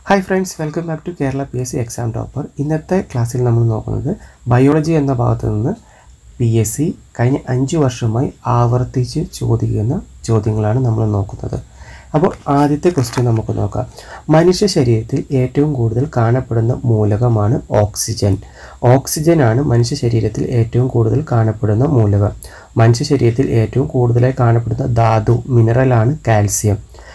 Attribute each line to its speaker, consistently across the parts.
Speaker 1: hi friends welcome back to Kerala P S C exam topper ഇന്നത്തെ ക്ലാസ്സിൽ നമ്മൾ നോക്കുന്നത് ബയോളജി എന്ന ഭാഗത്തു നിന്ന് പി എസ് സി കഴിഞ്ഞ അഞ്ച് വർഷമായി ആവർത്തിച്ച് ചോദിക്കുന്ന ചോദ്യങ്ങളാണ് നമ്മൾ നോക്കുന്നത് അപ്പോൾ ആദ്യത്തെ ക്വസ്റ്റ്യൻ നമുക്ക് നോക്കാം മനുഷ്യ ശരീരത്തിൽ ഏറ്റവും കൂടുതൽ കാണപ്പെടുന്ന മൂലകമാണ് ഓക്സിജൻ ഓക്സിജനാണ് മനുഷ്യ ശരീരത്തിൽ ഏറ്റവും കൂടുതൽ കാണപ്പെടുന്ന മൂലകം മനുഷ്യ ശരീരത്തിൽ ഏറ്റവും കൂടുതലായി കാണപ്പെടുന്ന ധാതു മിനറലാണ് കാൽസ്യം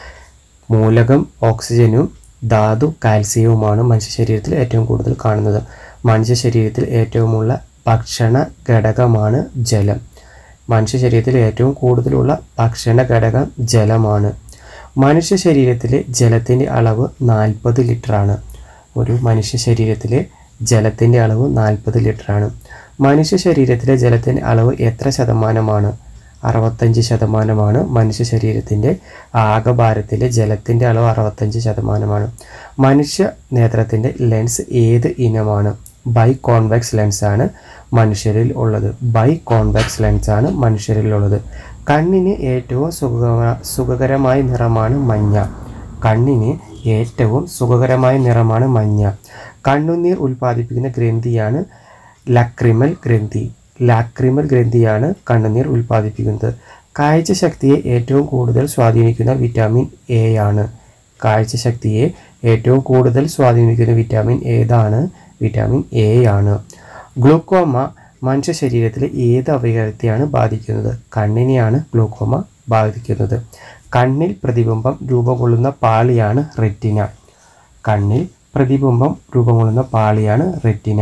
Speaker 1: മൂലകം ഓക്സിജനും ധാതു കാൽസ്യവുമാണ് മനുഷ്യ ശരീരത്തിൽ ഏറ്റവും കൂടുതൽ കാണുന്നത് മനുഷ്യ ശരീരത്തിൽ ഏറ്റവുമുള്ള ഭക്ഷണ ഘടകമാണ് ജലം മനുഷ്യ ശരീരത്തിൽ ഏറ്റവും കൂടുതലുള്ള ഭക്ഷണ ഘടകം ജലമാണ് മനുഷ്യ ശരീരത്തിലെ ജലത്തിൻ്റെ അളവ് നാൽപ്പത് ലിറ്ററാണ് ഒരു മനുഷ്യ ശരീരത്തിലെ ജലത്തിൻ്റെ അളവ് നാൽപ്പത് ലിറ്ററാണ് മനുഷ്യ ശരീരത്തിലെ ജലത്തിൻ്റെ അളവ് എത്ര ശതമാനമാണ് അറുപത്തഞ്ച് ശതമാനമാണ് മനുഷ്യ ശരീരത്തിൻ്റെ ആകെ ഭാരത്തിലെ ജലത്തിൻ്റെ അളവ് അറുപത്തഞ്ച് ശതമാനമാണ് മനുഷ്യ നേത്രത്തിൻ്റെ ലെൻസ് ഏത് ഇനമാണ് ബൈ കോൺവെക്സ് ലെൻസാണ് മനുഷ്യരിൽ ഉള്ളത് ബൈ കോൺവെക്സ് ലെൻസാണ് മനുഷ്യരിൽ ഉള്ളത് കണ്ണിന് ഏറ്റവും സുഖ സുഖകരമായ നിറമാണ് മഞ്ഞ കണ്ണിന് ഏറ്റവും സുഖകരമായ നിറമാണ് മഞ്ഞ കണ്ണുനീർ ഉൽപ്പാദിപ്പിക്കുന്ന ഗ്രന്ഥിയാണ് ലക്രിമൽ ഗ്രന്ഥി ലാക്രിമൽ ഗ്രന്ഥിയാണ് കണ്ണുനീർ ഉൽപ്പാദിപ്പിക്കുന്നത് കാഴ്ചശക്തിയെ ഏറ്റവും കൂടുതൽ സ്വാധീനിക്കുന്ന വിറ്റാമിൻ എ ആണ് കാഴ്ചശക്തിയെ ഏറ്റവും കൂടുതൽ സ്വാധീനിക്കുന്ന വിറ്റാമിൻ ഏതാണ് വിറ്റാമിൻ എ ആണ് ഗ്ലൂക്കോമ മനുഷ്യ ശരീരത്തിലെ ഏത് അവയവത്തെയാണ് ബാധിക്കുന്നത് കണ്ണിനെയാണ് ഗ്ലൂക്കോമ ബാധിക്കുന്നത് കണ്ണിൽ പ്രതിബിംബം രൂപം കൊള്ളുന്ന പാളിയാണ് റെറ്റിന കണ്ണിൽ പ്രതിബിംബം രൂപം കൊള്ളുന്ന പാളിയാണ് റെറ്റിന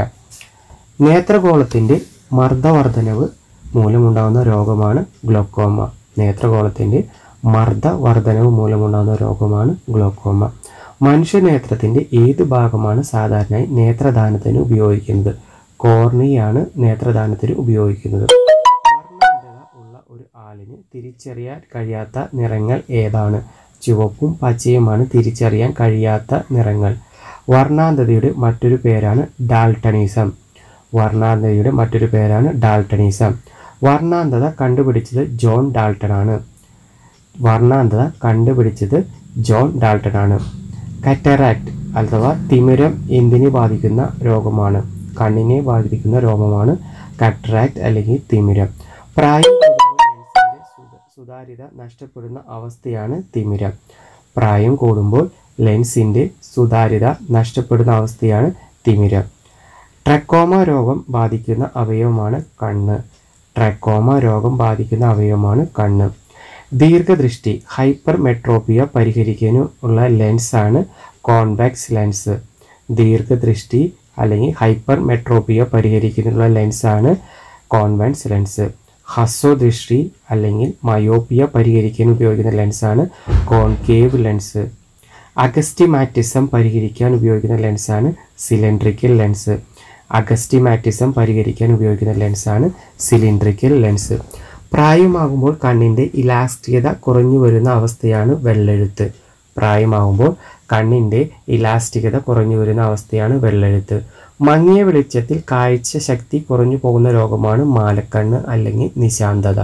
Speaker 1: നേത്രഗോളത്തിൻ്റെ മർദ്ദവർദ്ധനവ് മൂലമുണ്ടാകുന്ന രോഗമാണ് ഗ്ലോക്കോമ നേത്രഗോളത്തിൻ്റെ മർദ്ദവർദ്ധനവ് മൂലമുണ്ടാകുന്ന രോഗമാണ് ഗ്ലോക്കോമ മനുഷ്യനേത്രത്തിൻ്റെ ഏത് ഭാഗമാണ് സാധാരണയായി നേത്രദാനത്തിന് ഉപയോഗിക്കുന്നത് കോർണിയാണ് നേത്രദാനത്തിന് ഉപയോഗിക്കുന്നത് വർണ്ണാന്ധത ഉള്ള ഒരു ആളിന് തിരിച്ചറിയാൻ കഴിയാത്ത നിറങ്ങൾ ഏതാണ് ചുവപ്പും പച്ചയുമാണ് തിരിച്ചറിയാൻ കഴിയാത്ത നിറങ്ങൾ വർണ്ണാന്ധതയുടെ മറ്റൊരു പേരാണ് ഡാൾട്ടണിസം വർണ്ണാന്ധതയുടെ മറ്റൊരു പേരാണ് ഡാൾട്ടണിസം വർണ്ണാന്ധത കണ്ടുപിടിച്ചത് ജോൺ ഡാൾട്ടൺ ആണ് വർണ്ണാന്ധത കണ്ടുപിടിച്ചത് ജോൺ ഡാൾട്ടൺ ആണ് കറ്ററാക്ട് അഥവാ തിമിരം എന്തിനെ ബാധിക്കുന്ന രോഗമാണ് കണ്ണിനെ ബാധിക്കുന്ന രോഗമാണ് കട്രാക്ട് അല്ലെങ്കിൽ തിമിരം പ്രായം കൂടുമ്പോൾ ലെൻസിന്റെ സുത- സുതാര്യത നഷ്ടപ്പെടുന്ന അവസ്ഥയാണ് തിമിരം പ്രായം കൂടുമ്പോൾ ലെൻസിന്റെ സുതാര്യത നഷ്ടപ്പെടുന്ന അവസ്ഥയാണ് തിമിരം ട്രക്കോമ രോഗം ബാധിക്കുന്ന അവയവമാണ് കണ്ണ് ട്രക്കോമ രോഗം ബാധിക്കുന്ന അവയവമാണ് കണ്ണ് ദീർഘദൃഷ്ടി ഹൈപ്പർ മെട്രോപ്പിയ പരിഹരിക്കാനുള്ള ലെൻസാണ് കോൺവെക്സ് ലെൻസ് ദീർഘദൃഷ്ടി അല്ലെങ്കിൽ ഹൈപ്പർ മെട്രോപ്പിയ പരിഹരിക്കുന്നതിനുള്ള ലെൻസാണ് കോൺവെക്സ് ലെൻസ് ഹസ്വദൃഷ്ടി അല്ലെങ്കിൽ മയോപ്പിയ പരിഹരിക്കാൻ ഉപയോഗിക്കുന്ന ലെൻസാണ് കോൺകേവ് ലെൻസ് അഗസ്റ്റിമാറ്റിസം പരിഹരിക്കാൻ ഉപയോഗിക്കുന്ന ലെൻസാണ് സിലിണ്ട്രിക്കൽ ലെൻസ് അഗസ്റ്റിമാറ്റിസം പരിഹരിക്കാൻ ഉപയോഗിക്കുന്ന ലെൻസാണ് സിലിണ്ട്രിക്കൽ ലെൻസ് പ്രായമാകുമ്പോൾ കണ്ണിൻ്റെ ഇലാസ്റ്റികത കുറഞ്ഞു വരുന്ന അവസ്ഥയാണ് വെള്ളെഴുത്ത് പ്രായമാകുമ്പോൾ കണ്ണിൻ്റെ ഇലാസ്റ്റികത കുറഞ്ഞു വരുന്ന അവസ്ഥയാണ് വെള്ളെഴുത്ത് മങ്ങിയ വെളിച്ചത്തിൽ കാഴ്ച ശക്തി കുറഞ്ഞു പോകുന്ന രോഗമാണ് മാലക്കണ്ണ് അല്ലെങ്കിൽ നിശാന്തത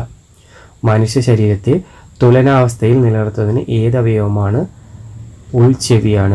Speaker 1: മനുഷ്യ ശരീരത്തെ തുലനാവസ്ഥയിൽ നിലനിർത്തുന്നതിന് ഏത് അവയവമാണ് ഉൾച്ചെവിയാണ്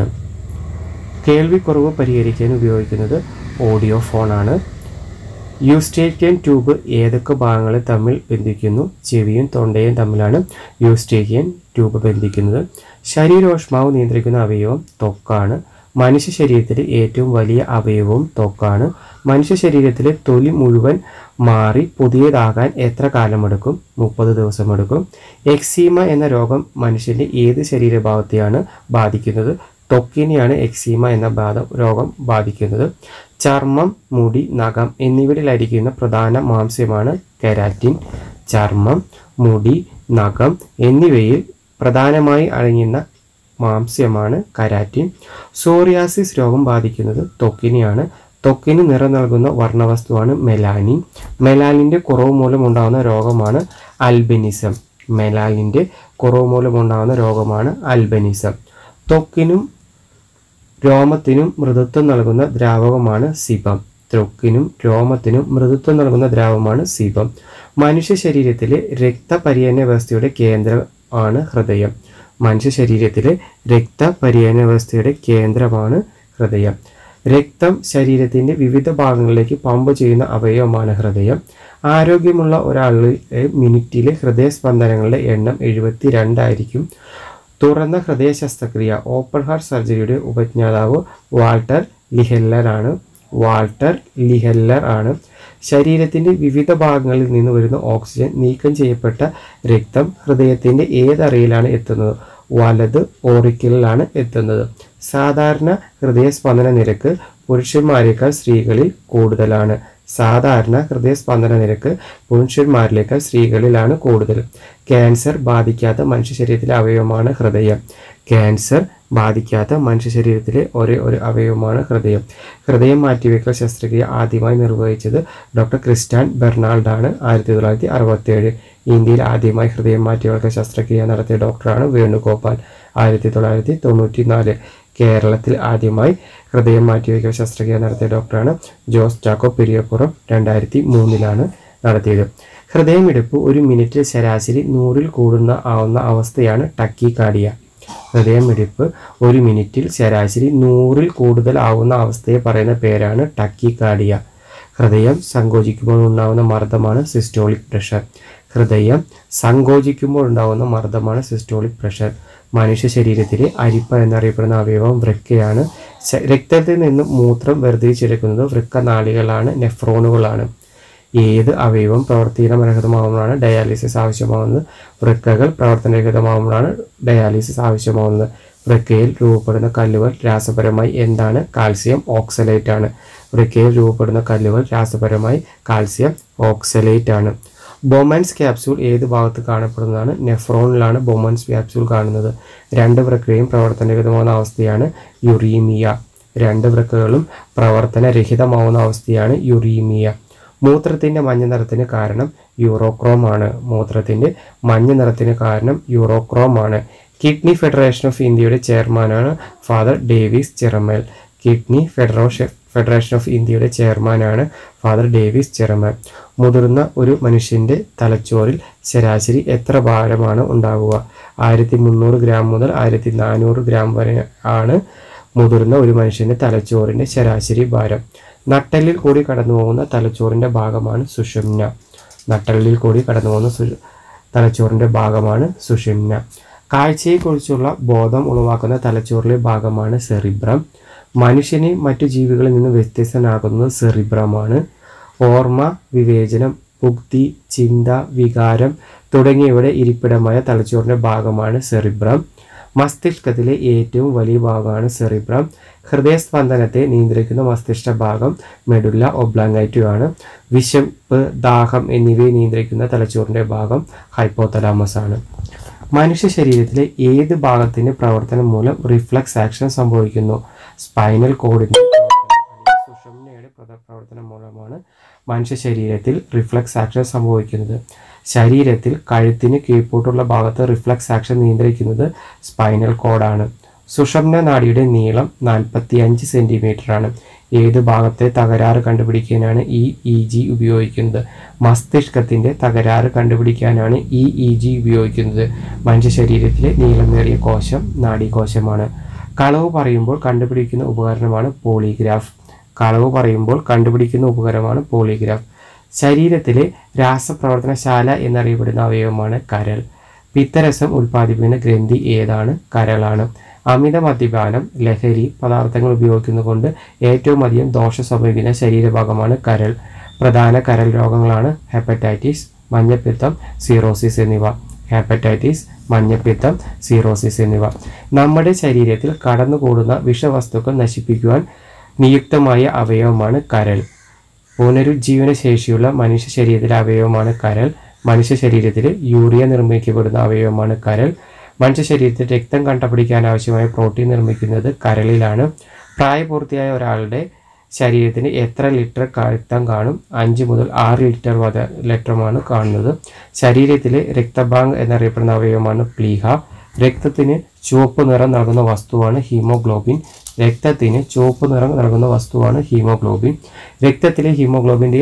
Speaker 1: കേൾവിക്കുറവ് പരിഹരിക്കാൻ ഉപയോഗിക്കുന്നത് ഓഡിയോ ഫോണാണ് യൂസ്റ്റേക്കിയൻ ട്യൂബ് ഏതൊക്കെ ഭാഗങ്ങളെ തമ്മിൽ ബന്ധിക്കുന്നു ചെവിയും തൊണ്ടയും തമ്മിലാണ് യൂസ്റ്റേക്കിയൻ ട്യൂബ് ബന്ധിക്കുന്നത് ശരീരോഷ്മാവ് നിയന്ത്രിക്കുന്ന അവയവം ത്വക്കാണ് മനുഷ്യ ശരീരത്തിലെ ഏറ്റവും വലിയ അവയവവും ത്വക്കാണ് മനുഷ്യ ശരീരത്തിലെ തൊലി മുഴുവൻ മാറി പുതിയതാകാൻ എത്ര കാലമെടുക്കും മുപ്പത് ദിവസമെടുക്കും എക്സീമ എന്ന രോഗം മനുഷ്യൻ്റെ ഏത് ശരീരഭാഗത്തെയാണ് ബാധിക്കുന്നത് ത്വക്കിനെയാണ് എക്സീമ എന്ന ബാധ രോഗം ബാധിക്കുന്നത് ചർമ്മം മുടി നഖം എന്നിവയിൽ അരിക്കുന്ന പ്രധാന മാംസ്യമാണ് കെരാറ്റിൻ ചർമ്മം മുടി നഖം എന്നിവയിൽ പ്രധാനമായി അടങ്ങുന്ന മാംസ്യമാണ് കരാറ്റിൻ സോറിയാസിസ് രോഗം ബാധിക്കുന്നത് ത്വക്കിനെയാണ് ത്വക്കിന് നിറം നൽകുന്ന വർണ്ണവസ്തുവാണ് മെലാനിൻ മെലാനിൻ്റെ കുറവ് മൂലമുണ്ടാകുന്ന രോഗമാണ് അൽബനിസം മെലാനിൻ്റെ കുറവ് മൂലമുണ്ടാകുന്ന രോഗമാണ് അൽബനിസം ത്വക്കിനും രോമത്തിനും മൃദുത്വം നൽകുന്ന ദ്രാവകമാണ് സിബം ത്വക്കിനും രോമത്തിനും മൃദുത്വം നൽകുന്ന ദ്രാവകമാണ് സിബം മനുഷ്യ ശരീരത്തിലെ രക്തപര്യന വ്യവസ്ഥയുടെ കേന്ദ്രം ആണ് ഹൃദയം മനുഷ്യ ശരീരത്തിലെ രക്തപര്യന വ്യവസ്ഥയുടെ കേന്ദ്രമാണ് ഹൃദയം രക്തം ശരീരത്തിൻ്റെ വിവിധ ഭാഗങ്ങളിലേക്ക് പമ്പ് ചെയ്യുന്ന അവയവമാണ് ഹൃദയം ആരോഗ്യമുള്ള ഒരാളിലെ മിനിറ്റിലെ ഹൃദയസ്പന്ദനങ്ങളുടെ എണ്ണം എഴുപത്തി രണ്ടായിരിക്കും തുറന്ന ഹൃദയ ശസ്ത്രക്രിയ ഓപ്പൺ ഹാർട്ട് സർജറിയുടെ ഉപജ്ഞാതാവ് വാൾട്ടർ ലിഹെല്ലർ ആണ് വാൾട്ടർ ലിഹെല്ലർ ആണ് ശരീരത്തിൻ്റെ വിവിധ ഭാഗങ്ങളിൽ നിന്ന് വരുന്ന ഓക്സിജൻ നീക്കം ചെയ്യപ്പെട്ട രക്തം ഹൃദയത്തിൻ്റെ ഏതറയിലാണ് എത്തുന്നത് വലത് ഓറിക്കലിലാണ് എത്തുന്നത് സാധാരണ ഹൃദയസ്പന്ദന നിരക്ക് പുരുഷന്മാരെക്കാൾ സ്ത്രീകളിൽ കൂടുതലാണ് സാധാരണ ഹൃദയസ്പന്ദന നിരക്ക് പുരുഷന്മാരിലേക്കാൾ സ്ത്രീകളിലാണ് കൂടുതൽ ക്യാൻസർ ബാധിക്കാത്ത മനുഷ്യ ശരീരത്തിലെ അവയവമാണ് ഹൃദയം ക്യാൻസർ ബാധിക്കാത്ത മനുഷ്യ ശരീരത്തിലെ ഒരേ ഒരു അവയവമാണ് ഹൃദയം ഹൃദയം മാറ്റിവെക്കൽ ശസ്ത്രക്രിയ ആദ്യമായി നിർവഹിച്ചത് ഡോക്ടർ ക്രിസ്റ്റാൻ ബെർണാൾഡാണ് ആയിരത്തി തൊള്ളായിരത്തി അറുപത്തേഴ് ഇന്ത്യയിൽ ആദ്യമായി ഹൃദയം മാറ്റിവെക്കൽ ശസ്ത്രക്രിയ നടത്തിയ ഡോക്ടറാണ് വേണുഗോപാൽ ആയിരത്തി തൊള്ളായിരത്തി തൊണ്ണൂറ്റി നാല് കേരളത്തിൽ ആദ്യമായി ഹൃദയം മാറ്റിവെക്കൽ ശസ്ത്രക്രിയ നടത്തിയ ഡോക്ടറാണ് ജോസ് ചാക്കോ പെരിയപ്പുറം രണ്ടായിരത്തി മൂന്നിലാണ് നടത്തിയത് ഹൃദയമിടിപ്പ് ഒരു മിനിറ്റിൽ ശരാശരി നൂറിൽ കൂടുന്ന ആവുന്ന അവസ്ഥയാണ് ടക്കി കാർഡിയ ഹൃദയമിടിപ്പ് ഒരു മിനിറ്റിൽ ശരാശരി നൂറിൽ കൂടുതൽ ആവുന്ന അവസ്ഥയെ പറയുന്ന പേരാണ് ടക്കി കാർഡിയ ഹൃദയം സങ്കോചിക്കുമ്പോൾ ഉണ്ടാകുന്ന മർദ്ദമാണ് സിസ്റ്റോളിക് പ്രഷർ ഹൃദയം സങ്കോചിക്കുമ്പോൾ ഉണ്ടാകുന്ന മർദ്ദമാണ് സിസ്റ്റോളിക് പ്രഷർ മനുഷ്യ ശരീരത്തിലെ അരിപ്പ എന്നറിയപ്പെടുന്ന അവയവം വൃക്കയാണ് ശ- രക്തത്തിൽ നിന്ന് മൂത്രം വേർതിരിച്ചെടുക്കുന്നത് വൃക്കനാളികളാണ് നെഫ്രോണുകളാണ് ഏത് അവയവം പ്രവർത്തനരഹിതമാകുമ്പോഴാണ് ഡയാലിസിസ് ആവശ്യമാകുന്നത് വൃക്കകൾ പ്രവർത്തനരഹിതമാകുമ്പോഴാണ് ഡയാലിസിസ് ആവശ്യമാകുന്നത് വൃക്കയിൽ രൂപപ്പെടുന്ന കല്ലുകൾ രാസപരമായി എന്താണ് കാൽസ്യം ഓക്സലേറ്റ് ആണ് വൃക്കയിൽ രൂപപ്പെടുന്ന കല്ലുകൾ രാസപരമായി കാൽസ്യം ഓക്സലേറ്റ് ആണ് ബൊമൻസ് ക്യാപ്സ്യൂൾ ഏത് ഭാഗത്ത് കാണപ്പെടുന്നതാണ് നെഫ്രോണിലാണ് ബൊമൻസ് ക്യാപ്സ്യൂൾ കാണുന്നത് രണ്ട് വൃക്കയും പ്രവർത്തനരഹിതമാകുന്ന അവസ്ഥയാണ് യുറീമിയ രണ്ട് വൃക്കകളും പ്രവർത്തനരഹിതമാവുന്ന അവസ്ഥയാണ് യുറീമിയ മൂത്രത്തിൻ്റെ മഞ്ഞ നിറത്തിന് കാരണം യൂറോക്രോം ആണ് മൂത്രത്തിൻ്റെ മഞ്ഞ നിറത്തിന് കാരണം യൂറോക്രോം ആണ് കിഡ്നി ഫെഡറേഷൻ ഓഫ് ഇന്ത്യയുടെ ചെയർമാനാണ് father Davis Chiramel kidney federation federation of ഇന്ത്യയുടെ ചെയർമാനാണ് ഫാദർ ഡേവിസ് ചിറമൽ മുതിർന്ന ഒരു മനുഷ്യൻ്റെ തലച്ചോറിൽ ശരാശരി എത്ര ഭാരമാണ് ഉണ്ടാവുക ആയിരത്തി മുന്നൂറ് ഗ്രാം മുതൽ ആയിരത്തി നാനൂറ് ഗ്രാം വരെ ആണ് മുതിർന്ന ഒരു മനുഷ്യൻ്റെ തലച്ചോറിൻ്റെ ശരാശരി ഭാരം നട്ടെല്ലിൽ കൂടി കടന്നു പോകുന്ന തലച്ചോറിൻ്റെ ഭാഗമാണ് സുഷുമ്ന നട്ടെല്ലിൽ കൂടി കടന്നു പോകുന്ന സു തലച്ചോറിൻ്റെ ഭാഗമാണ് സുഷുമ്ന കാഴ്ചയെക്കുറിച്ചുള്ള ബോധം ഉളവാക്കുന്ന തലച്ചോറിലെ ഭാഗമാണ് സെറിബ്രം മനുഷ്യനെ മറ്റു ജീവികളിൽ നിന്ന് വ്യത്യസ്തനാക്കുന്നത് സെറിബ്രമാണ് ഓർമ്മ വിവേചനം ബുദ്ധി ചിന്ത വികാരം തുടങ്ങിയവയുടെ ഇരിപ്പിടമായ തലച്ചോറിൻ്റെ ഭാഗമാണ് സെറിബ്രം മസ്തിഷ്കത്തിലെ ഏറ്റവും വലിയ ഭാഗമാണ് സെറിബ്രം ഹൃദയസ്പന്ദനത്തെ നിയന്ത്രിക്കുന്ന മസ്തിഷ്ക ഭാഗം മെഡുല്ല ഒബ്ലാങ്കൈറ്റു ആണ് വിശപ്പ് ദാഹം എന്നിവയെ നിയന്ത്രിക്കുന്ന തലച്ചോറിൻ്റെ ഭാഗം ഹൈപ്പോതലാമസ് ആണ് മനുഷ്യ ശരീരത്തിലെ ഏത് ഭാഗത്തിൻ്റെ പ്രവർത്തനം മൂലം റിഫ്ലക്സ് ആക്ഷൻ സംഭവിക്കുന്നു സ്പൈനൽ കോഡിൻ്റെ സുഷുമ്നയുടെ പ്രത- പ്രവർത്തനം മൂലമാണ് മനുഷ്യ ശരീരത്തിൽ റിഫ്ലക്സ് ആക്ഷൻ സംഭവിക്കുന്നത് ശരീരത്തിൽ കഴുത്തിന് കീഴ്പോട്ടുള്ള ഭാഗത്ത് റിഫ്ലക്സ് ആക്ഷൻ നിയന്ത്രിക്കുന്നത് സ്പൈനൽ കോഡാണ് സുഷുമ്ന നാഡിയുടെ നീളം നാൽപ്പത്തി അഞ്ച് സെൻറ്റിമീറ്റർ ആണ് ഏത് ഭാഗത്തെ തകരാറ് കണ്ടുപിടിക്കാനാണ് ഈ ഇ ജി ഉപയോഗിക്കുന്നത് മസ്തിഷ്കത്തിൻ്റെ തകരാറ് കണ്ടുപിടിക്കാനാണ് ഈ ഇ ജി ഉപയോഗിക്കുന്നത് മനുഷ്യ ശരീരത്തിലെ നീളമേറിയ കോശം നാഡീകോശമാണ് കളവ് പറയുമ്പോൾ കണ്ടുപിടിക്കുന്ന ഉപകരണമാണ് പോളിഗ്രാഫ് കളവ് പറയുമ്പോൾ കണ്ടുപിടിക്കുന്ന ഉപകരണമാണ് പോളിഗ്രാഫ് ശരീരത്തിലെ രാസപ്രവർത്തനശാല എന്നറിയപ്പെടുന്ന അവയവമാണ് കരൾ പിത്തരസം ഉൽപ്പാദിപ്പിക്കുന്ന ഗ്രന്ഥി ഏതാണ് കരളാണ് അമിത മദ്യപാനം ലഹരി പദാർത്ഥങ്ങൾ ഉപയോഗിക്കുന്നതുകൊണ്ട് ഏറ്റവും അധികം ദോഷം സംഭവിക്കുന്ന ശരീരഭാഗമാണ് കരൾ പ്രധാന കരൾ രോഗങ്ങളാണ് ഹെപ്പറ്റൈറ്റിസ് മഞ്ഞപ്പിത്തം സീറോസിസ് എന്നിവ ഹെപ്പറ്റൈറ്റിസ് മഞ്ഞപ്പിത്തം സീറോസിസ് എന്നിവ നമ്മുടെ ശരീരത്തിൽ കടന്നുകൂടുന്ന വിഷവസ്തുക്കൾ നശിപ്പിക്കുവാൻ നിയുക്തമായ അവയവമാണ് കരൾ പുനരുജ്ജീവന ശേഷിയുള്ള മനുഷ്യ ശരീരത്തിലെ അവയവമാണ് കരൾ മനുഷ്യ ശരീരത്തിൽ യൂറിയ നിർമ്മിക്കപ്പെടുന്ന അവയവമാണ് കരൾ മനുഷ്യ ശരീരത്തിൽ രക്തം കണ്ടപിടിക്കാൻ ആവശ്യമായ പ്രോട്ടീൻ നിർമ്മിക്കുന്നത് കരളിലാണ് പ്രായപൂർത്തിയായ ഒരാളുടെ ശരീരത്തിന് എത്ര ലിറ്റർ രക്തം കാണും അഞ്ച് മുതൽ ആറ് ലിറ്റർ വരെ ലിറ്ററുമാണ് കാണുന്നത് ശരീരത്തിലെ രക്തബാങ്ക് എന്നറിയപ്പെടുന്ന അവയവമാണ് പ്ലീഹ രക്തത്തിന് ചുവപ്പ് നിറം നൽകുന്ന വസ്തുവാണ് ഹീമോഗ്ലോബിൻ രക്തത്തിന് ചുവപ്പ് നിറം നൽകുന്ന വസ്തുവാണ് ഹീമോഗ്ലോബിൻ രക്തത്തിലെ ഹീമോഗ്ലോബിൻ്റെ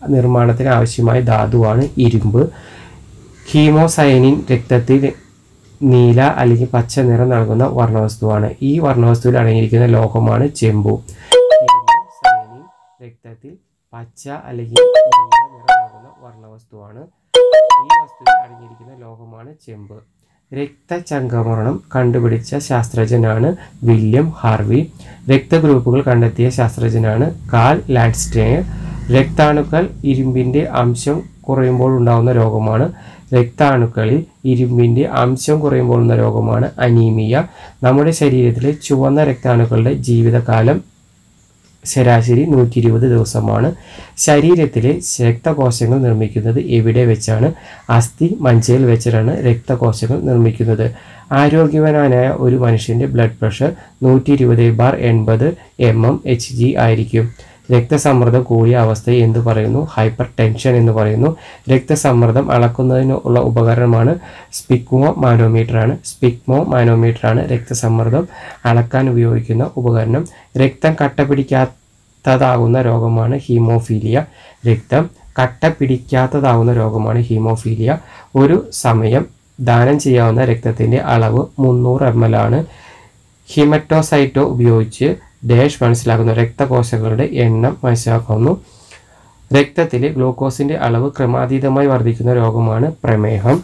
Speaker 1: നിർമ്മാണത്തിന് ആവശ്യമായ ധാതുവാണ് ഇരുമ്പ് ഹീമോസൈനിൻ രക്തത്തിൽ നീല അല്ലെങ്കിൽ പച്ച നിറം നൽകുന്ന വർണ്ണവസ്തുവാണ് ഈ വർണ്ണവസ്തുവിൽ അടങ്ങിയിരിക്കുന്ന ലോഹമാണ് ചെമ്പു ഇരുമ്പ്, സയനൈഡ് രക്തത്തിൽ പച്ച അല്ലെങ്കിൽ നീല നിറം നൽകുന്ന വർണ്ണവസ്തുവാണ് ഈ വസ്തുവിൽ അടങ്ങിയിരിക്കുന്ന ലോഹമാണ് ചെമ്പ് രക്തചംക്രമണം കണ്ടുപിടിച്ച ശാസ്ത്രജ്ഞനാണ് വില്യം ഹാർവി രക്തഗ്രൂപ്പുകൾ കണ്ടെത്തിയ ശാസ്ത്രജ്ഞനാണ് കാൽ ലാൻഡ്സ്റ്റെയർ രക്താണുക്കൾ ഇരുമ്പിൻ്റെ അംശം കുറയുമ്പോൾ ഉണ്ടാകുന്ന രോഗമാണ് രക്താണുക്കളിൽ ഇരുമ്പിൻ്റെ അംശം കുറയുമ്പോൾ ഉള്ള രോഗമാണ് അനീമിയ നമ്മുടെ ശരീരത്തിലെ ചുവന്ന രക്താണുക്കളുടെ ജീവിതകാലം ശരാശരി നൂറ്റി ഇരുപത് ദിവസമാണ് ശരീരത്തിലെ രക്തകോശങ്ങൾ നിർമ്മിക്കുന്നത് എവിടെ വെച്ചാണ് അസ്ഥി മജ്ജയിൽ വെച്ചിട്ടാണ് രക്തകോശങ്ങൾ നിർമ്മിക്കുന്നത് ആരോഗ്യവാനായ ഒരു മനുഷ്യൻ്റെ ബ്ലഡ് പ്രഷർ നൂറ്റി ഇരുപത് ബാർ എൺപത് എം എം എച്ച് ജി ആയിരിക്കും രക്തസമ്മർദ്ദം കൂടിയ അവസ്ഥയെ എന്ത് പറയുന്നു ഹൈപ്പർ ടെൻഷൻ എന്ന് പറയുന്നു രക്തസമ്മർദ്ദം അളക്കുന്നതിന് ഉള്ള ഉപകരണമാണ് സ്പിക്മോ മാനോമീറ്റർ ആണ് സ്പിക്മോ മാനോമീറ്റർ ആണ് രക്തസമ്മർദ്ദം അളക്കാൻ ഉപയോഗിക്കുന്ന ഉപകരണം രക്തം കട്ട പിടിക്കാത്തതാകുന്ന രോഗമാണ് ഹീമോഫീലിയ രക്തം കട്ട പിടിക്കാത്തതാകുന്ന രോഗമാണ് ഹീമോഫീലിയ ഒരു സമയം ദാനം ചെയ്യാവുന്ന രക്തത്തിൻ്റെ അളവ് മുന്നൂറ് എം എൽ ആണ് ഹിമറ്റോസൈറ്റോ ഉപയോഗിച്ച് ഡാഷ് മനസ്സിലാക്കുന്ന രക്തകോശങ്ങളുടെ എണ്ണം മനസ്സിലാക്കുന്നു രക്തത്തിലെ ഗ്ലൂക്കോസിന്റെ അളവ് ക്രമാതീതമായി വർദ്ധിക്കുന്ന രോഗമാണ് പ്രമേഹം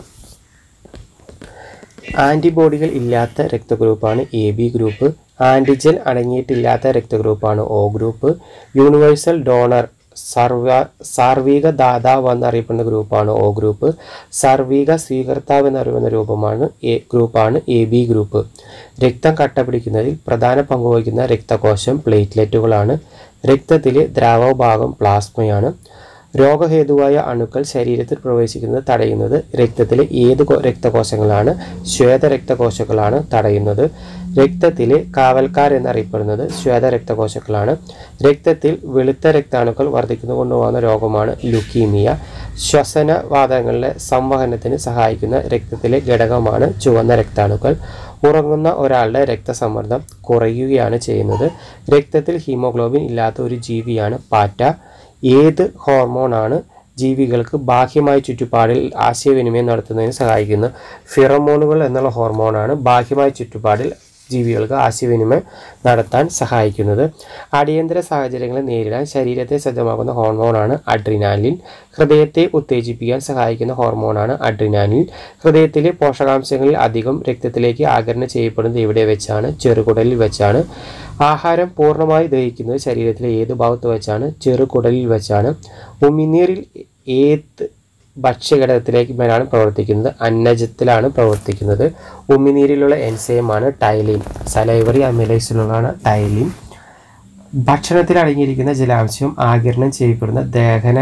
Speaker 1: ആന്റിബോഡികൾ ഇല്ലാത്ത രക്തഗ്രൂപ്പാണ് എ ബി ഗ്രൂപ്പ് ആന്റിജൻ അടങ്ങിയിട്ടില്ലാത്ത രക്തഗ്രൂപ്പാണ് ഒ ഗ്രൂപ്പ് യൂണിവേഴ്സൽ ഡോണർ സർവ സാർവിക ദാതാവ് എന്നറിയപ്പെടുന്ന ഗ്രൂപ്പാണ് ഒ ഗ്രൂപ്പ് സാർവിക സ്വീകർത്താവ് എന്നറിയുന്ന രൂപമാണ് എ ഗ്രൂപ്പാണ് എ ബി ഗ്രൂപ്പ് രക്തം കട്ട പിടിക്കുന്നതിൽ പ്രധാന പങ്കുവഹിക്കുന്ന രക്തകോശം പ്ലേറ്റ്ലെറ്റുകളാണ് രക്തത്തിലെ ദ്രാവഭാഗം പ്ലാസ്മയാണ് രോഗഹേതുവായ അണുക്കൾ ശരീരത്തിൽ പ്രവേശിക്കുന്നത് തടയുന്നത് രക്തത്തിലെ ഏത് കോ- രക്തകോശങ്ങളാണ് ശ്വേത രക്തകോശങ്ങളാണ് തടയുന്നത് രക്തത്തിലെ കാവൽക്കാർ എന്നറിയപ്പെടുന്നത് ശ്വേത രക്തകോശങ്ങളാണ് രക്തത്തിൽ വെളുത്ത രക്താണുക്കൾ വർദ്ധിക്കുന്നു കൊണ്ടുപോകുന്ന രോഗമാണ് ലുക്കീമിയ ശ്വസനവാദങ്ങളുടെ സംവഹനത്തിന് സഹായിക്കുന്ന രക്തത്തിലെ ഘടകമാണ് ചുവന്ന രക്താണുക്കൾ ഉറങ്ങുന്ന ഒരാളുടെ രക്തസമ്മർദ്ദം കുറയുകയാണ് ചെയ്യുന്നത് രക്തത്തിൽ ഹീമോഗ്ലോബിൻ ഇല്ലാത്ത ഒരു ജീവിയാണ് പാറ്റ ഏത് ഹോർമോണാണ് ജീവികൾക്ക് ബാഹ്യമായ ചുറ്റുപാടിൽ ആശയവിനിമയം നടത്തുന്നതിന് സഹായിക്കുന്നത് ഫിറമോണുകൾ എന്നുള്ള ഹോർമോണാണ് ബാഹ്യമായ ചുറ്റുപാടിൽ ജീവികൾക്ക് ആശയവിനിമയം നടത്താൻ സഹായിക്കുന്നത് അടിയന്തര സാഹചര്യങ്ങളെ നേരിടാൻ ശരീരത്തെ സജ്ജമാക്കുന്ന ഹോർമോണാണ് അഡ്രിനാലിൻ ഹൃദയത്തെ ഉത്തേജിപ്പിക്കാൻ സഹായിക്കുന്ന ഹോർമോണാണ് അഡ്രിനാലിൻ ഹൃദയത്തിലെ പോഷകാംശങ്ങളിൽ അധികം രക്തത്തിലേക്ക് ആഗിരണം ചെയ്യപ്പെടുന്നത് എവിടെ വെച്ചാണ് ചെറുകുടലിൽ വെച്ചാണ് ആഹാരം പൂർണ്ണമായി ദഹിക്കുന്നത് ശരീരത്തിലെ ഏത് ഭാഗത്ത് വെച്ചാണ് ചെറുകുടലിൽ വെച്ചാണ് ഉമിനീരിൽ ഏത് ഭക്ഷ്യഘടകത്തിലേക്ക് മേലാണ് പ്രവർത്തിക്കുന്നത് അന്നജത്തിലാണ് പ്രവർത്തിക്കുന്നത് ഉമിനീരിലുള്ള എൻസൈമാണ് ടൈലിൻ സലൈവറി അമിലൈസിലുള്ളതാണ് ടൈലിൻ ഭക്ഷണത്തിൽ അടങ്ങിയിരിക്കുന്ന ജലാംശം ആഗിരണം ചെയ്യപ്പെടുന്ന ദഹന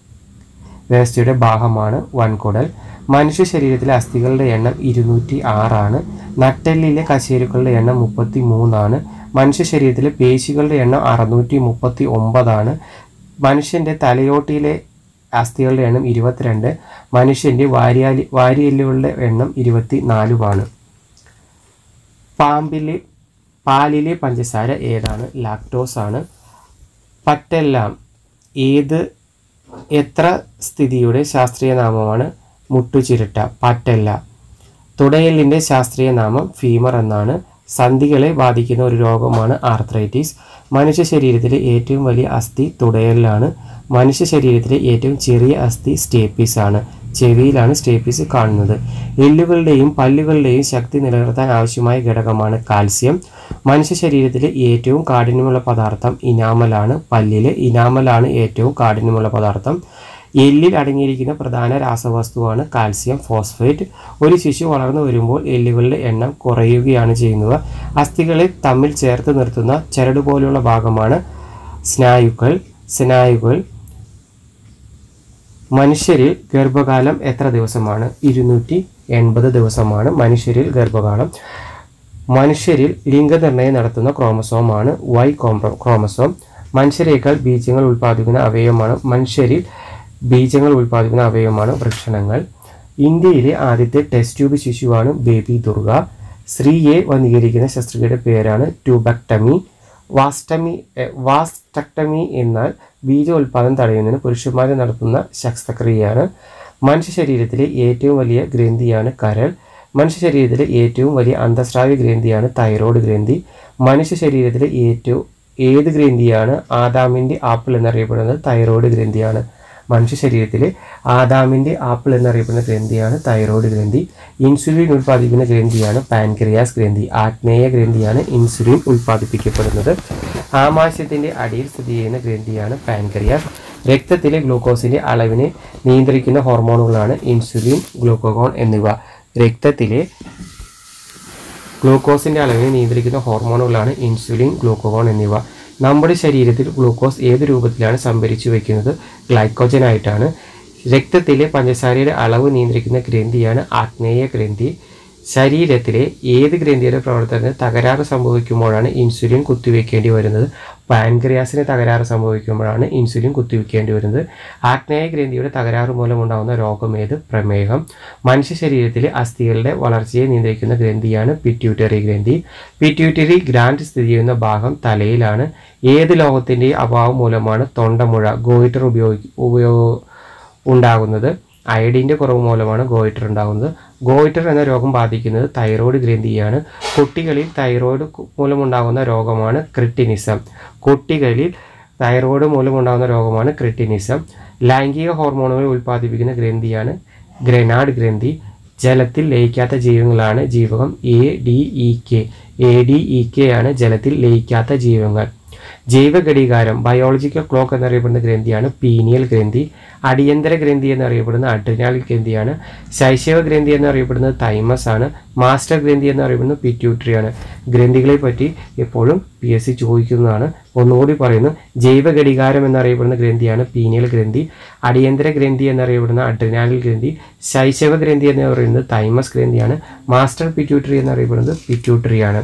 Speaker 1: വ്യവസ്ഥയുടെ ഭാഗമാണ് വൻകുടൽ മനുഷ്യ ശരീരത്തിലെ അസ്ഥികളുടെ എണ്ണം ഇരുന്നൂറ്റി ആറാണ് നട്ടെല്ലിലെ കശേരുക്കളുടെ എണ്ണം മുപ്പത്തി മൂന്നാണ് മനുഷ്യ ശരീരത്തിലെ പേശികളുടെ എണ്ണം അറുന്നൂറ്റി മുപ്പത്തി ഒമ്പതാണ് മനുഷ്യൻ്റെ തലയോട്ടിയിലെ അസ്ഥികളുടെ എണ്ണം ഇരുപത്തിരണ്ട് മനുഷ്യൻ്റെ വാരിയാലി വാരിയെല്ലുകളുടെ എണ്ണം ഇരുപത്തി നാലുമാണ് പാമ്പിലെ പാലിലെ പഞ്ചസാര ഏതാണ് ലാക്ടോസ് ആണ് പറ്റെല്ലാം ഏത് എത്ര സ്ഥിതിയുടെ ശാസ്ത്രീയ നാമമാണ് മുട്ടുചിരട്ട പറ്റല്ല തുടയലിൻ്റെ ശാസ്ത്രീയ നാമം ഫീമർ എന്നാണ് സന്ധികളെ ബാധിക്കുന്ന ഒരു രോഗമാണ് ആർത്രൈറ്റിസ് മനുഷ്യ ശരീരത്തിലെ ഏറ്റവും വലിയ അസ്ഥി തുടയലിലാണ് മനുഷ്യ ശരീരത്തിലെ ഏറ്റവും ചെറിയ അസ്ഥി സ്റ്റേപ്പീസ് ആണ് ചെവിയിലാണ് സ്റ്റേപ്പീസ് കാണുന്നത് എല്ലുകളുടെയും പല്ലുകളുടെയും ശക്തി നിലനിർത്താൻ ആവശ്യമായ ഘടകമാണ് കാൽസ്യം മനുഷ്യ ശരീരത്തിലെ ഏറ്റവും കാഠിന്യമുള്ള പദാർത്ഥം ഇനാമലാണ് പല്ലിലെ ഇനാമലാണ് ഏറ്റവും കാഠിന്യമുള്ള പദാർത്ഥം എല്ലിൽ അടങ്ങിയിരിക്കുന്ന പ്രധാന രാസവസ്തുവാണ് കാൽസ്യം ഫോസ്ഫേറ്റ് ഒരു ശിശു വളർന്നു വരുമ്പോൾ എല്ലുകളുടെ എണ്ണം കുറയുകയാണ് ചെയ്യുന്നത് അസ്ഥികളെ തമ്മിൽ ചേർത്ത് നിർത്തുന്ന ചരട് പോലുള്ള ഭാഗമാണ് സ്നായുക്കൾ സ്നായുകൾ മനുഷ്യരിൽ ഗർഭകാലം എത്ര ദിവസമാണ് ഇരുന്നൂറ്റി എൺപത് ദിവസമാണ് മനുഷ്യരിൽ ഗർഭകാലം മനുഷ്യരിൽ ലിംഗനിർണ്ണയം നടത്തുന്ന ക്രോമസോമാണ് വൈ കോംപ്ര ക്രോമസോം മനുഷ്യരേക്കാൾ ബീജങ്ങൾ ഉൽപ്പാദിക്കുന്ന അവയവമാണ് മനുഷ്യരിൽ ബീജങ്ങൾ ഉൽപ്പാദിക്കുന്ന അവയവമാണ് വൃഷണങ്ങൾ ഇന്ത്യയിലെ ആദ്യത്തെ ടെസ്റ്റ് ട്യൂബ് ശിശുവാണ് ബേബി ദുർഗ സ്ത്രീയെ വന്ധീകരിക്കുന്ന ശസ്ത്രക്രിയയുടെ പേരാണ് ട്യൂബക്ടമി വാസ്റ്റമി എ, വാസ്റ്റക്ടമി എന്നാൽ ബീജോൽപാദനം തടയുന്നതിന് പുരുഷന്മാർ നടത്തുന്ന ശസ്ത്രക്രിയയാണ് മനുഷ്യ ശരീരത്തിലെ ഏറ്റവും വലിയ ഗ്രന്ഥിയാണ് കരൾ മനുഷ്യ ശരീരത്തിലെ ഏറ്റവും വലിയ അന്തസ്രാവി ഗ്രന്ഥിയാണ് തൈറോയ്ഡ് ഗ്രന്ഥി മനുഷ്യ ശരീരത്തിലെ ഏറ്റവും ഏത് ഗ്രന്ഥിയാണ് ആദാമിൻ്റെ ആപ്പിൾ എന്നറിയപ്പെടുന്നത് തൈറോയ്ഡ് ഗ്രന്ഥിയാണ് മനുഷ്യ ശരീരത്തിലെ ആദാമിൻ്റെ ആപ്പിൾ എന്നറിയപ്പെടുന്ന ഗ്രന്ഥിയാണ് തൈറോയ്ഡ് ഗ്രന്ഥി ഇൻസുലിൻ ഉൽപ്പാദിപ്പിക്കുന്ന ഗ്രന്ഥിയാണ് പാൻക്രിയാസ് ഗ്രന്ഥി ആഗ്നേയ ഗ്രന്ഥിയാണ് ഇൻസുലിൻ ഉൽപ്പാദിപ്പിക്കപ്പെടുന്നത് ആമാശയത്തിൻ്റെ അടിയിൽ സ്ഥിതി ചെയ്യുന്ന ഗ്രന്ഥിയാണ് പാൻക്രിയാസ് രക്തത്തിലെ ഗ്ലൂക്കോസിൻ്റെ അളവിനെ നിയന്ത്രിക്കുന്ന ഹോർമോണുകളാണ് ഇൻസുലിൻ ഗ്ലൂക്കോഗോൺ എന്നിവ രക്തത്തിലെ ഗ്ലൂക്കോസിൻ്റെ അളവിനെ നിയന്ത്രിക്കുന്ന ഹോർമോണുകളാണ് ഇൻസുലിൻ ഗ്ലൂക്കോഗോൺ എന്നിവ നമ്മുടെ ശരീരത്തിൽ ഗ്ലൂക്കോസ് ഏത് രൂപത്തിലാണ് സംഭരിച്ചു വയ്ക്കുന്നത് ഗ്ലൈക്കോജൻ ആയിട്ടാണ് രക്തത്തിലെ പഞ്ചസാരയുടെ അളവ് നിയന്ത്രിക്കുന്ന ഗ്രന്ഥിയാണ് ആഗ്നേയ ഗ്രന്ഥി ശരീരത്തിലെ ഏത് ഗ്രന്ഥിയുടെ പ്രവർത്തനത്തിന് തകരാറ് സംഭവിക്കുമ്പോഴാണ് ഇൻസുലിൻ കുത്തിവെക്കേണ്ടി വരുന്നത് പാൻക്രിയാസിന് തകരാറ് സംഭവിക്കുമ്പോഴാണ് ഇൻസുലിൻ കുത്തിവെക്കേണ്ടി വരുന്നത് ആഗ്നേയ ഗ്രന്ഥിയുടെ തകരാറ് മൂലമുണ്ടാകുന്ന രോഗം ഏത് പ്രമേഹം മനുഷ്യ ശരീരത്തിലെ അസ്ഥികളുടെ വളർച്ചയെ നിയന്ത്രിക്കുന്ന ഗ്രന്ഥിയാണ് പിറ്റ്യൂട്ടറി ഗ്രന്ഥി പിറ്റ്യൂട്ടറി ഗ്രാൻഡ് സ്ഥിതി ചെയ്യുന്ന ഭാഗം തലയിലാണ് ഏത് ലോകത്തിൻ്റെ അഭാവം മൂലമാണ് തൊണ്ടമുഴ ഗോയിറ്റർ ഉപയോഗി ഉപയോഗ ഉണ്ടാകുന്നത് അയഡിൻ്റെ കുറവ് മൂലമാണ് ഗോയിറ്റർ ഉണ്ടാകുന്നത് ഗോയിറ്റർ എന്ന രോഗം ബാധിക്കുന്നത് തൈറോയ്ഡ് ഗ്രന്ഥിയാണ് കുട്ടികളിൽ തൈറോയ്ഡ് കു- മൂലമുണ്ടാകുന്ന രോഗമാണ് ക്രിട്ടിനിസം കുട്ടികളിൽ തൈറോയ്ഡ് മൂലമുണ്ടാകുന്ന രോഗമാണ് ക്രിട്ടിനിസം ലൈംഗിക ഹോർമോണുകൾ ഉൽപ്പാദിപ്പിക്കുന്ന ഗ്രന്ഥിയാണ് ഗ്രനാഡ് ഗ്രന്ഥി ജലത്തിൽ ലയിക്കാത്ത ജീവങ്ങളാണ് ജീവകം A D E K A D E K ആണ് ജലത്തിൽ ലയിക്കാത്ത ജീവങ്ങൾ ജൈവഘടികാരം ബയോളജിക്കൽ ക്ലോക്ക് എന്നറിയപ്പെടുന്ന ഗ്രന്ഥിയാണ് പീനിയൽ ഗ്രന്ഥി അടിയന്തര ഗ്രന്ഥി എന്നറിയപ്പെടുന്ന അഡ്രിനാൽ ഗ്രന്ഥിയാണ് ശൈശവ ഗ്രന്ഥി എന്നറിയപ്പെടുന്നത് തൈമസ് ആണ് മാസ്റ്റർ ഗ്രന്ഥി എന്നറിയപ്പെടുന്നത് പിറ്റ്യൂട്ടറിയാണ് ഗ്രന്ഥികളെ പറ്റി എപ്പോഴും പി എസ് സി ചോദിക്കുന്നതാണ് ഒന്നുകൂടി പറയുന്നു ജൈവഘടികാരം എന്നറിയപ്പെടുന്ന ഗ്രന്ഥിയാണ് പീനിയൽ ഗ്രന്ഥി അടിയന്തര ഗ്രന്ഥി എന്നറിയപ്പെടുന്ന അഡ്രിനാലിൽ ഗ്രന്ഥി ശൈശവ ഗ്രന്ഥി എന്ന് പറയുന്നത് തൈമസ് ഗ്രന്ഥിയാണ് മാസ്റ്റർ പിറ്റ്യൂട്ടറി എന്നറിയപ്പെടുന്നത് പിറ്റ്യൂട്ടറിയാണ്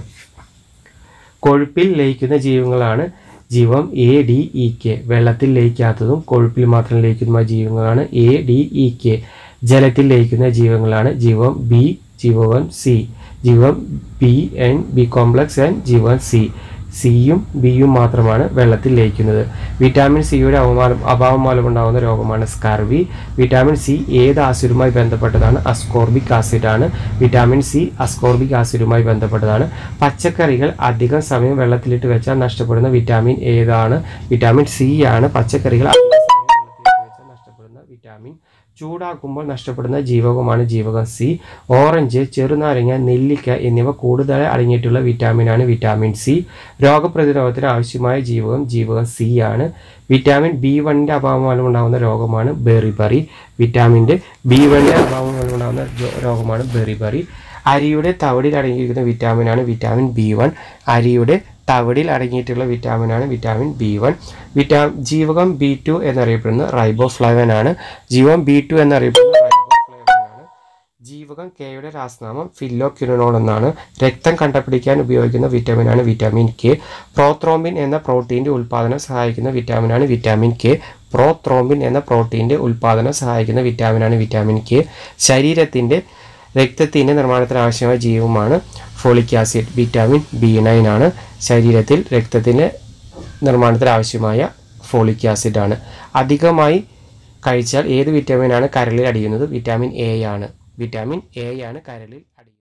Speaker 1: കൊഴുപ്പിൽ ലയിക്കുന്ന ജീവങ്ങളാണ് ജീവം എ ഡി ഇ കെ വെള്ളത്തിൽ ലയിക്കാത്തതും കൊഴുപ്പിൽ മാത്രം ലയിക്കുന്നതുമായ ജീവങ്ങളാണ് എ ഡി ഇ കെ ജലത്തിൽ ലയിക്കുന്ന ജീവങ്ങളാണ് ജീവം ബി ജീവൻ സി ജീവം B and B complex and ജീവൻ സി സിയും ബിയും മാത്രമാണ് വെള്ളത്തിൽ ലയിക്കുന്നത് വിറ്റാമിൻ സിയുടെ അവമാനം അഭാവം മൂലമുണ്ടാകുന്ന രോഗമാണ് സ്കർവി വിറ്റാമിൻ സി ഏത് ആസിഡുമായി ബന്ധപ്പെട്ടതാണ് അസ്കോർബിക് ആസിഡാണ് വിറ്റാമിൻ സി അസ്കോർബിക് ആസിഡുമായി ബന്ധപ്പെട്ടതാണ് പച്ചക്കറികൾ അധികം സമയം വെള്ളത്തിലിട്ട് വെച്ചാൽ നഷ്ടപ്പെടുന്ന വിറ്റാമിൻ ഏതാണ് വിറ്റാമിൻ സി ആണ് പച്ചക്കറികൾ അധികം സമയം വെള്ളത്തിലിട്ട് വെച്ചാൽ നഷ്ടപ്പെടുന്ന വിറ്റാമിൻ ചൂടാക്കുമ്പോൾ നഷ്ടപ്പെടുന്ന ജീവകമാണ് ജീവകം സി ഓറഞ്ച് ചെറുനാരങ്ങ നെല്ലിക്ക എന്നിവ കൂടുതൽ അടങ്ങിയിട്ടുള്ള വിറ്റാമിനാണ് വിറ്റാമിൻ സി രോഗപ്രതിരോധത്തിന് ആവശ്യമായ ജീവകം ജീവകം സി ആണ് വിറ്റാമിൻ ബി വണ്ണിൻ്റെ അഭാവം മൂലം ഉണ്ടാകുന്ന രോഗമാണ് ബെറിബറി വിറ്റാമിൻ്റെ ബി വണ്ണിൻ്റെ അഭാവം മൂലം ഉണ്ടാകുന്ന ജോ- രോഗമാണ് ബെറിബറി അരിയുടെ തവിടിൽ അടങ്ങിയിരിക്കുന്ന വിറ്റാമിനാണ് വിറ്റാമിൻ ബി വൺ അരിയുടെ തവിടിൽ അടങ്ങിയിട്ടുള്ള വിറ്റാമിനാണ് വിറ്റാമിൻ ബി വൺ വിറ്റാ ജീവകം ബി ടു എന്നറിയപ്പെടുന്നത് റൈബോഫ്ലവൻ ആണ് ജീവകം ബി ടു എന്നറിയപ്പെടുന്നത് റൈബോഫ്ലവൻ ആണ് ജീവകം കെയുടെ രാസനാമം ഫില്ലോക്യുനോൾ എന്നാണ് രക്തം കണ്ടപിടിക്കാൻ ഉപയോഗിക്കുന്ന വിറ്റാമിനാണ് വിറ്റാമിൻ കെ പ്രോത്രോംബിൻ എന്ന പ്രോട്ടീൻ്റെ ഉൽപ്പാദനം സഹായിക്കുന്ന വിറ്റാമിനാണ് വിറ്റാമിൻ കെ പ്രോത്രോംബിൻ എന്ന പ്രോട്ടീൻ്റെ ഉൽപ്പാദനം സഹായിക്കുന്ന വിറ്റാമിനാണ് വിറ്റാമിൻ കെ ശരീരത്തിൻ്റെ രക്തത്തിൻ്റെ നിർമ്മാണത്തിന് ആവശ്യമായ ജീവമാണ് folic acid vitamin B nine ആണ് ശരീരത്തിൽ രക്തത്തിൻ്റെ നിർമ്മാണത്തിന് ആവശ്യമായ ഫോളിക് ആസിഡ് ആണ് അധികമായി കഴിച്ചാൽ ഏത് വിറ്റാമിനാണ് കരളിൽ അടിയുന്നത് വിറ്റാമിൻ എ ആണ് വിറ്റാമിൻ എ ആണ് കരളിൽ അടിയുന്നത്